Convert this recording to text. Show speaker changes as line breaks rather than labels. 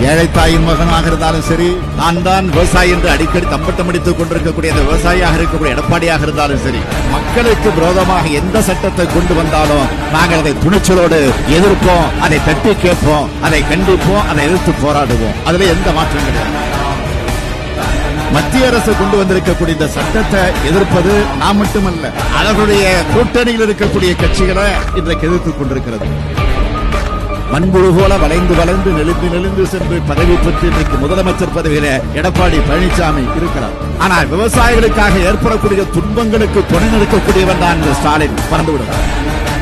ஏழை தாயின் மகனாக இருந்தாலும் சரி நான் தான் விவசாயி என்று அடிக்கடி தம்பட்டம் அடித்துக் கொண்டிருக்கக்கூடிய அந்த விவசாயியாக இருக்கக்கூடிய எடப்பாடியாக இருந்தாலும் சரி மக்களுக்கு விரோதமாக எந்த சட்டத்தை கொண்டு வந்தாலும் நாங்கள் அதை துணிச்சலோடு எதிர்ப்போம் அதை தட்டி கேட்போம் அதை கண்டிப்போம் அதை எதிர்த்து போராடுவோம் அதுல எந்த மாற்றம் கிடையாது மத்திய அரசு கொண்டு வந்திருக்கக்கூடிய இந்த சட்டத்தை எதிர்ப்பது நாம் மட்டுமல்ல அவர்களுடைய கூட்டணியில் இருக்கக்கூடிய கட்சிகளை இன்றைக்கு எதிர்த்துக் கொண்டிருக்கிறது மண்புழு போல வளைந்து வளைந்து நெளிந்து நெளிந்து சென்று பதவி பெற்று இன்றைக்கு முதலமைச்சர் பதவியில எடப்பாடி பழனிசாமி இருக்கிறார் ஆனால் விவசாயிகளுக்காக ஏற்படக்கூடிய துன்பங்களுக்கு துணை நிற்கக்கூடியவன் தான் இந்த ஸ்டாலின் பறந்து விடுவார்